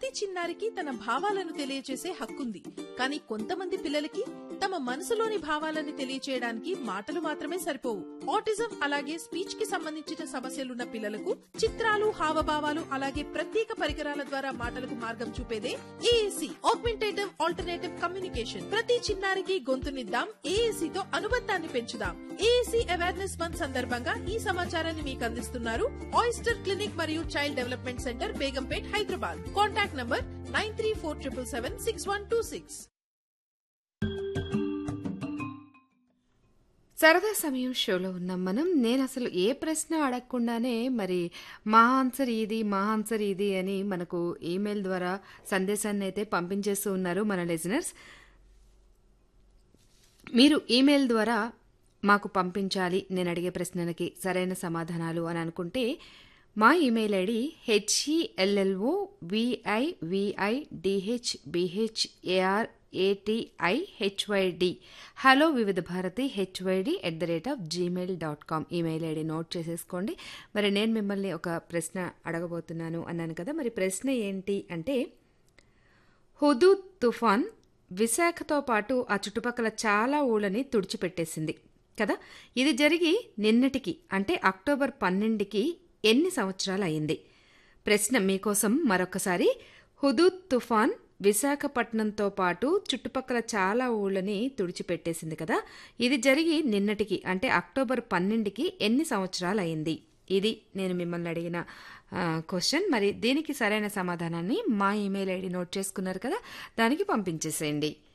ప్రతి చిన్నారికి తన భావాలను తెలియచేసే హక్కుంది కానీ కొంతమంది పిల్లలకి తమ మనసులోని భావాలను తెలియచేయడానికి మాటలు మాత్రమే సరిపోవు ఆటిజం అలాగే స్పీచ్ కి సంబంధించిన సమస్యలున్న పిల్లలకు చిత్రాలు హావభావాలు అలాగే ప్రత్యేక పరికరాల ద్వారా మాటలకు మార్గం చూపేదే ఏఏసి ఆగ్మెంటేటివ్ ఆల్టర్నేటివ్ కమ్యూనికేషన్ ప్రతి చిన్నారికి గొంతునిద్దాం ఏఏసి తో అనుబంధాన్ని పెంచుదాం ఏఏసి అవేర్నెస్ మంత్ సందర్భంగా ఈ సమాచారాన్ని మీకు అందిస్తున్నారు ఆయిస్టర్ క్లినిక్ మరియు child development centre Begumpet Hyderabad contact number nine three four triple seven six one two six సరదా సమయం షోలో ఉన్నాం మనం నేను అసలు ఏ ప్రశ్న అడగకుండానే మరి మా ఆన్సర్ ఇది మా ఆన్సర్ ఇది అని మనకు ఈమెయిల్ ద్వారా సందేశాన్ని అయితే పంపించేస్తూ ఉన్నారు మన లిజనర్స్ మీరు ఈమెయిల్ ద్వారా మాకు పంపించాలి నేను అడిగే ప్రశ్నలకి సరైన సమాధానాలు అని అనుకుంటే మా email ID HELLO VIVI DH BH AR ATI HYD hello Vividh Bharati HYD at the rate of Gmail dot com email ID note చేసేసుకోండి మరి నేను మిమ్మల్ని ఒక ప్రశ్న అడగబోతున్నాను అన్నాను కదా మరి ప్రశ్న ఏంటి అంటే హుదూద్ తుఫాన్ విశాఖతో పాటు ఆ చుట్టుపక్కల చాలా ఊళ్ళని తుడిచిపెట్టేసింది కదా ఇది జరిగి నిన్నటికి అంటే అక్టోబర్ పన్నెండుకి ఎన్ని సంవత్సరాలు అయింది ప్రశ్న మీకోసం మరొకసారి హుదూద్ తుఫాన్ విశాఖపట్నంతో పాటు చుట్టుపక్కల చాలా ఊళ్ళని తుడిచిపెట్టేసింది కదా ఇది జరిగి నిన్నటికి అంటే అక్టోబర్ పన్నెండుకి ఎన్ని సంవత్సరాలు అయింది ఇది నేను మిమ్మల్ని అడిగిన క్వశ్చన్ మరి దీనికి సరైన సమాధానాన్ని మా ఇమెయిల్ ఐడి నోట్ చేసుకున్నారు కదా దానికి పంపించేసేయండి